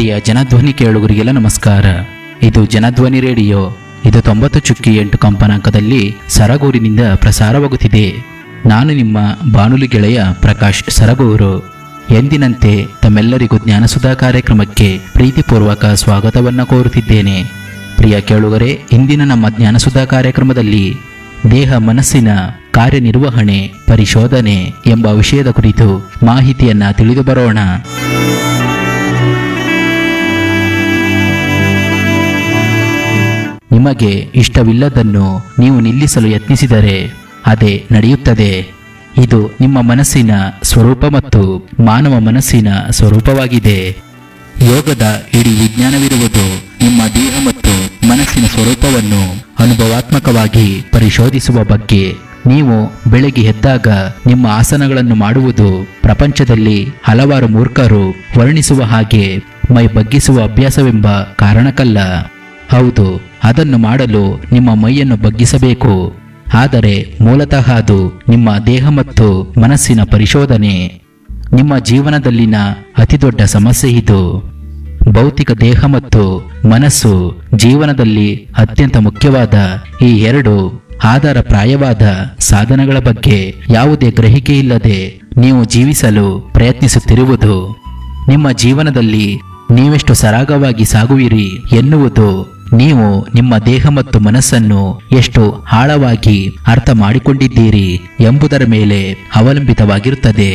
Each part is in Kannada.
ಪ್ರಿಯ ಜನಧ್ವನಿ ಕೇಳುಗರಿಗೆಲ್ಲ ನಮಸ್ಕಾರ ಇದು ಜನಧ್ವನಿ ರೇಡಿಯೋ ಇದು ತೊಂಬತ್ತು ಚುಕ್ಕಿ ಎಂಟು ಕಂಪನಾಂಕದಲ್ಲಿ ಸರಗೂರಿನಿಂದ ಪ್ರಸಾರವಾಗುತ್ತಿದೆ ನಾನು ನಿಮ್ಮ ಬಾನುಲಿ ಗೆಳೆಯ ಪ್ರಕಾಶ್ ಸರಗೂರು ಎಂದಿನಂತೆ ತಮ್ಮೆಲ್ಲರಿಗೂ ಜ್ಞಾನಸುಧಾ ಕಾರ್ಯಕ್ರಮಕ್ಕೆ ಪ್ರೀತಿಪೂರ್ವಕ ಸ್ವಾಗತವನ್ನು ಕೋರುತ್ತಿದ್ದೇನೆ ಪ್ರಿಯ ಕೇಳುಗರೆ ಇಂದಿನ ನಮ್ಮ ಜ್ಞಾನಸುಧಾ ಕಾರ್ಯಕ್ರಮದಲ್ಲಿ ದೇಹ ಮನಸ್ಸಿನ ಕಾರ್ಯನಿರ್ವಹಣೆ ಪರಿಶೋಧನೆ ಎಂಬ ವಿಷಯದ ಕುರಿತು ಮಾಹಿತಿಯನ್ನ ತಿಳಿದು ಬರೋಣ ನಿಮಗೆ ಇಷ್ಟವಿಲ್ಲದನ್ನು ನೀವು ನಿಲ್ಲಿಸಲು ಯತ್ನಿಸಿದರೆ ಅದೇ ನಡೆಯುತ್ತದೆ ಇದು ನಿಮ್ಮ ಮನಸ್ಸಿನ ಸ್ವರೂಪ ಮತ್ತು ಮಾನವ ಮನಸ್ಸಿನ ಸ್ವರೂಪವಾಗಿದೆ ಯೋಗದ ಇಡೀ ವಿಜ್ಞಾನವಿರುವುದು ನಿಮ್ಮ ದೇಹ ಮತ್ತು ಮನಸ್ಸಿನ ಸ್ವರೂಪವನ್ನು ಅನುಭವಾತ್ಮಕವಾಗಿ ಪರಿಶೋಧಿಸುವ ಬಗ್ಗೆ ನೀವು ಬೆಳಗ್ಗೆ ಎದ್ದಾಗ ನಿಮ್ಮ ಆಸನಗಳನ್ನು ಮಾಡುವುದು ಪ್ರಪಂಚದಲ್ಲಿ ಹಲವಾರು ಮೂರ್ಖರು ವರ್ಣಿಸುವ ಹಾಗೆ ಮೈ ಬಗ್ಗಿಸುವ ಅಭ್ಯಾಸವೆಂಬ ಕಾರಣಕ್ಕಲ್ಲ ಹೌದು ಅದನ್ನು ಮಾಡಲು ನಿಮ್ಮ ಮೈಯನ್ನು ಬಗ್ಗಿಸಬೇಕು ಆದರೆ ಮೂಲತಃ ಅದು ನಿಮ್ಮ ದೇಹ ಮತ್ತು ಮನಸ್ಸಿನ ಪರಿಶೋಧನೆ ನಿಮ್ಮ ಜೀವನದಲ್ಲಿನ ಅತಿದೊಡ್ಡ ಸಮಸ್ಯೆ ಇದು ಭೌತಿಕ ದೇಹ ಮತ್ತು ಮನಸ್ಸು ಜೀವನದಲ್ಲಿ ಅತ್ಯಂತ ಮುಖ್ಯವಾದ ಈ ಎರಡು ಆಧಾರಪ್ರಾಯವಾದ ಸಾಧನಗಳ ಬಗ್ಗೆ ಯಾವುದೇ ಗ್ರಹಿಕೆ ಇಲ್ಲದೆ ನೀವು ಜೀವಿಸಲು ಪ್ರಯತ್ನಿಸುತ್ತಿರುವುದು ನಿಮ್ಮ ಜೀವನದಲ್ಲಿ ನೀವೆಷ್ಟು ಸರಾಗವಾಗಿ ಸಾಗುವಿರಿ ಎನ್ನುವುದು ನೀವು ನಿಮ್ಮ ದೇಹ ಮತ್ತು ಮನಸ್ಸನ್ನು ಎಷ್ಟು ಆಳವಾಗಿ ಅರ್ಥ ಮಾಡಿಕೊಂಡಿದ್ದೀರಿ ಎಂಬುದರ ಮೇಲೆ ಅವಲಂಬಿತವಾಗಿರುತ್ತದೆ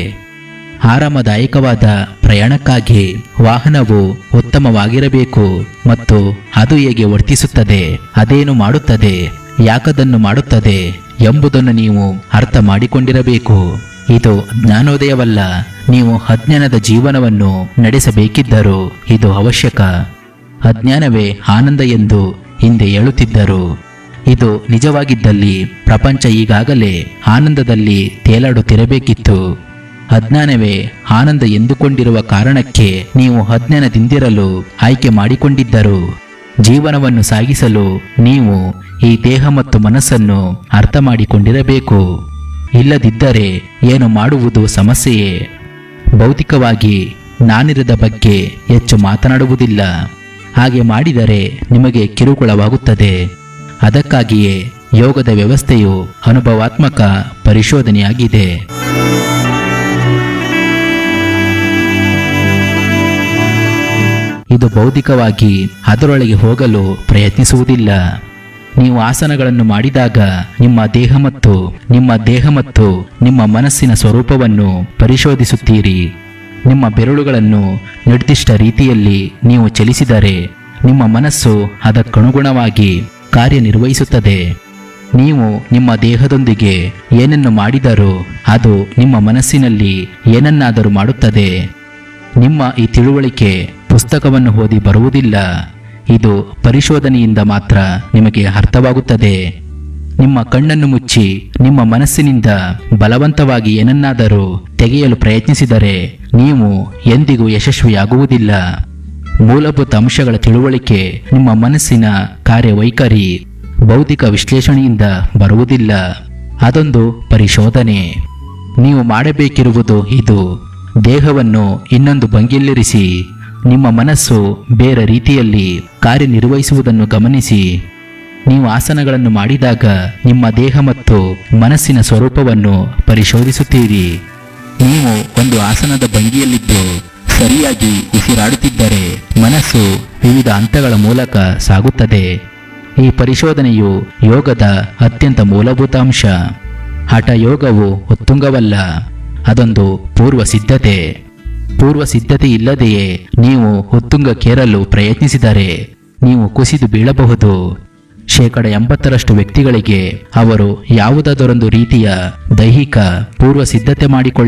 ಆರಾಮದಾಯಕವಾದ ಪ್ರಯಾಣಕ್ಕಾಗಿ ವಾಹನವು ಉತ್ತಮವಾಗಿರಬೇಕು ಮತ್ತು ಅದು ಹೇಗೆ ವರ್ತಿಸುತ್ತದೆ ಅದೇನು ಮಾಡುತ್ತದೆ ಯಾಕದನ್ನು ಮಾಡುತ್ತದೆ ಎಂಬುದನ್ನು ನೀವು ಅರ್ಥ ಮಾಡಿಕೊಂಡಿರಬೇಕು ಇದು ಜ್ಞಾನೋದಯವಲ್ಲ ನೀವು ಅಜ್ಞಾನದ ಜೀವನವನ್ನು ನಡೆಸಬೇಕಿದ್ದರೂ ಇದು ಅವಶ್ಯಕ ಅಜ್ಞಾನವೇ ಆನಂದ ಎಂದು ಹಿಂದೆ ಹೇಳುತ್ತಿದ್ದರು ಇದು ನಿಜವಾಗಿದ್ದಲ್ಲಿ ಪ್ರಪಂಚ ಈಗಾಗಲೇ ಆನಂದದಲ್ಲಿ ತೇಲಾಡುತ್ತಿರಬೇಕಿತ್ತು ಅಜ್ಞಾನವೇ ಆನಂದ ಎಂದುಕೊಂಡಿರುವ ಕಾರಣಕ್ಕೆ ನೀವು ಅಜ್ಞಾನದಿಂದಿರಲು ಆಯ್ಕೆ ಮಾಡಿಕೊಂಡಿದ್ದರು ಜೀವನವನ್ನು ಸಾಗಿಸಲು ನೀವು ಈ ದೇಹ ಮತ್ತು ಮನಸ್ಸನ್ನು ಅರ್ಥ ಮಾಡಿಕೊಂಡಿರಬೇಕು ಇಲ್ಲದಿದ್ದರೆ ಏನು ಮಾಡುವುದು ಸಮಸ್ಯೆಯೇ ಭೌತಿಕವಾಗಿ ನಾನಿರದ ಬಗ್ಗೆ ಹೆಚ್ಚು ಮಾತನಾಡುವುದಿಲ್ಲ ಹಾಗೆ ಮಾಡಿದರೆ ನಿಮಗೆ ಕಿರುಕುಳವಾಗುತ್ತದೆ ಅದಕ್ಕಾಗಿಯೇ ಯೋಗದ ವ್ಯವಸ್ಥೆಯು ಅನುಭವಾತ್ಮಕ ಪರಿಶೋಧನೆಯಾಗಿದೆ ಇದು ಬೌದ್ಧಿಕವಾಗಿ ಅದರೊಳಗೆ ಹೋಗಲು ಪ್ರಯತ್ನಿಸುವುದಿಲ್ಲ ನೀವು ಆಸನಗಳನ್ನು ಮಾಡಿದಾಗ ನಿಮ್ಮ ದೇಹ ಮತ್ತು ನಿಮ್ಮ ದೇಹ ಮತ್ತು ನಿಮ್ಮ ಮನಸ್ಸಿನ ಸ್ವರೂಪವನ್ನು ಪರಿಶೋಧಿಸುತ್ತೀರಿ ನಿಮ್ಮ ಬೆರಳುಗಳನ್ನು ನಿರ್ದಿಷ್ಟ ರೀತಿಯಲ್ಲಿ ನೀವು ಚಲಿಸಿದರೆ ನಿಮ್ಮ ಮನಸ್ಸು ಅದಕ್ಕನುಗುಣವಾಗಿ ಕಾರ್ಯನಿರ್ವಹಿಸುತ್ತದೆ ನೀವು ನಿಮ್ಮ ದೇಹದೊಂದಿಗೆ ಏನನ್ನು ಮಾಡಿದರೂ ಅದು ನಿಮ್ಮ ಮನಸ್ಸಿನಲ್ಲಿ ಏನನ್ನಾದರೂ ಮಾಡುತ್ತದೆ ನಿಮ್ಮ ಈ ತಿಳುವಳಿಕೆ ಪುಸ್ತಕವನ್ನು ಓದಿ ಬರುವುದಿಲ್ಲ ಇದು ಪರಿಶೋಧನೆಯಿಂದ ಮಾತ್ರ ನಿಮಗೆ ಅರ್ಥವಾಗುತ್ತದೆ ನಿಮ್ಮ ಕಣ್ಣನ್ನು ಮುಚ್ಚಿ ನಿಮ್ಮ ಮನಸ್ಸಿನಿಂದ ಬಲವಂತವಾಗಿ ಏನನ್ನಾದರೂ ತೆಗೆಯಲು ಪ್ರಯತ್ನಿಸಿದರೆ ನೀವು ಎಂದಿಗೂ ಯಶಸ್ವಿಯಾಗುವುದಿಲ್ಲ ಮೂಲಭೂತ ಅಂಶಗಳ ತಿಳುವಳಿಕೆ ನಿಮ್ಮ ಮನಸ್ಸಿನ ಕಾರ್ಯವೈಖರಿ ಬೌದ್ಧಿಕ ವಿಶ್ಲೇಷಣೆಯಿಂದ ಬರುವುದಿಲ್ಲ ಅದೊಂದು ಪರಿಶೋಧನೆ ನೀವು ಮಾಡಬೇಕಿರುವುದು ಇದು ದೇಹವನ್ನು ಇನ್ನೊಂದು ಭಂಗಿಯಲ್ಲಿರಿಸಿ ನಿಮ್ಮ ಮನಸ್ಸು ಬೇರೆ ರೀತಿಯಲ್ಲಿ ಕಾರ್ಯನಿರ್ವಹಿಸುವುದನ್ನು ಗಮನಿಸಿ ನೀವು ಆಸನಗಳನ್ನು ಮಾಡಿದಾಗ ನಿಮ್ಮ ದೇಹ ಮತ್ತು ಮನಸ್ಸಿನ ಸ್ವರೂಪವನ್ನು ಪರಿಶೋಧಿಸುತ್ತೀರಿ ನೀವು ಒಂದು ಆಸನದ ಭಂಗಿಯಲ್ಲಿದ್ದು ಸರಿಯಾಗಿ ಉಸಿರಾಡುತ್ತಿದ್ದರೆ ಮನಸ್ಸು ವಿವಿಧ ಹಂತಗಳ ಮೂಲಕ ಸಾಗುತ್ತದೆ ಈ ಪರಿಶೋಧನೆಯು ಯೋಗದ ಅತ್ಯಂತ ಮೂಲಭೂತ ಅಂಶ ಹಠ ಯೋಗವು ಉತ್ತುಂಗವಲ್ಲ ಅದೊಂದು ಪೂರ್ವ ಸಿದ್ಧತೆ ಪೂರ್ವ ಸಿದ್ಧತೆ ಇಲ್ಲದೆಯೇ ನೀವು ಉತ್ತುಂಗಕ್ಕೇರಲು ಪ್ರಯತ್ನಿಸಿದರೆ ನೀವು ಕುಸಿದು ಬೀಳಬಹುದು ಶೇಕಡ ಎಂಬತ್ತರಷ್ಟು ವ್ಯಕ್ತಿಗಳಿಗೆ ಅವರು ಯಾವುದಾದರೊಂದು ರೀತಿಯ ದೈಹಿಕ ಪೂರ್ವ ಸಿದ್ಧತೆ ಮಾಡಿಕೊಳ್ಳ